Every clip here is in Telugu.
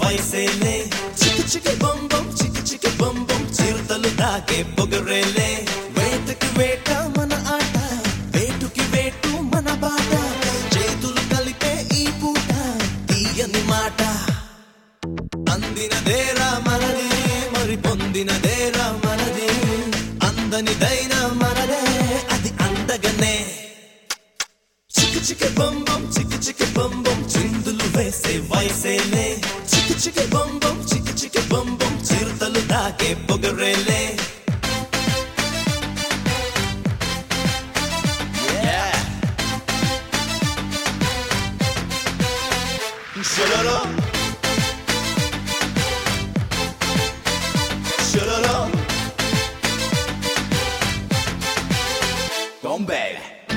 వయసేలే చిక్కి చిక్కి బొంబం చిక్కి చిక్కి బొంబం చిరుతలు దాకే పొగరేలే వేటకి వేట మన ఆట వేటుకి వేటు మన బాట చేతులు కలిపే ఈ పూట తీయని మాట అందినదేరా మనది మరి పొందినదేరా మనది అందనిదైనా మనదే అది అందగనే చిక్కి చిక్కి బొంబం చిక్కి చిక్కి బొంబం చిందులు వేసే వయసేలే చిక్కి చిక్కి బొంబం చిక్కి చిక్కి బొంబం చిరుతలు దాకే పొగరేలే Shalala. Shalala. Bombay.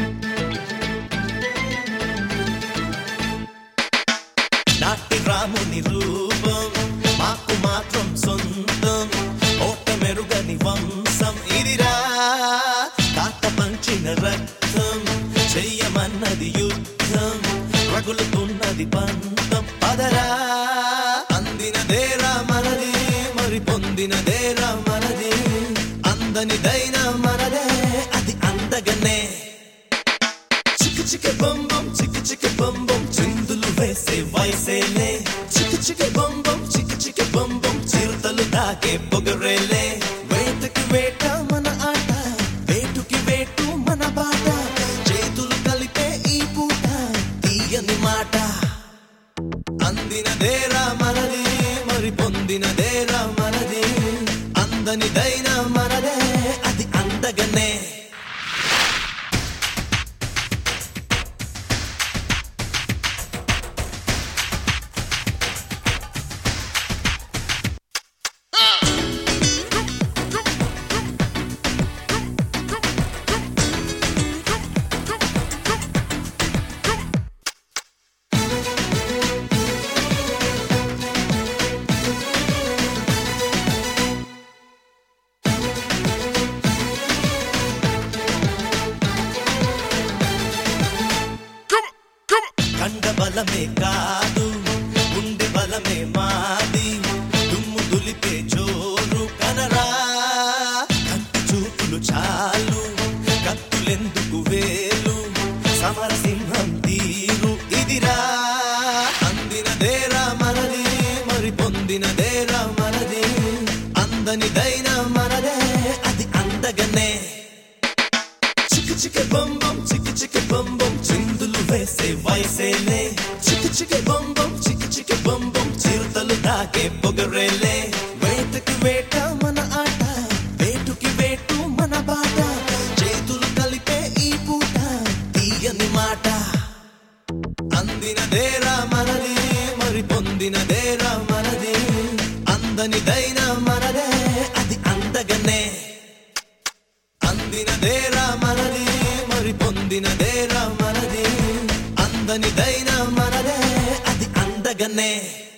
నాటి రాముని రూపం మాకు మాత్రం సొంతం ఓట మెరుగని వంశం ఇదిరా తాత పంచిన రక్తం చెయ్యమన్నది యుద్ధం రగులుతున్నది పంతం పదరా అందినదేరా మనది మరి పొందినదేరా మనది అందనిదైనా మనదే అది అందగనే చిక్కి చిక్కి బొంబం చిక్కి చిక్కి బొంబం చిందులు వేసే వయసేలే చిక్కి చిక్కి బొంబం చిక్కి చిక్కి బొంబం చిరుతలు దాకే పొగరేలే వేటకి వేట మన ఆట వేటుకి వేటు మన బాట చేతులు కలిపే ఈ పూట తీయని మాట అందినదేరా మనది మరి పొందినదేరా మనది అందనిదైనా మనదే అది అందగనే కండ బలమే కాదు గుండె బలమే మాది దుమ్ము దులిపే జోరు కనరా కంటి చూపులు చాలు కత్తులెందుకు వేలు సమరసింహం తీరు ఇదిరా అందినదేరా మనది మరి పొందినదేరా మనది అందనిదైనా మనదే అది అందగనే చిక్కి చిక్కి బొంబం చిక్కి చిక్కి బొంబం చిందులు వేసే వయసేలే చిక్కి చిక్కి బొంబం చిక్కి చిక్కి బొంబం చిరుతలు దాకే పొగరేలే వేటకి వేట మన ఆట వేటుకి వేటు మన బాట చేతులు కలిపే ఈ పూట తీయని మాట అందినదేరా మనది మరి పొందినదేరా మనది అందనిదైనా మనదే అది అందగనే అందినదేరా మనది మరి పొందినదేరా మనది అందనిదైనా మనదే అది అందగనే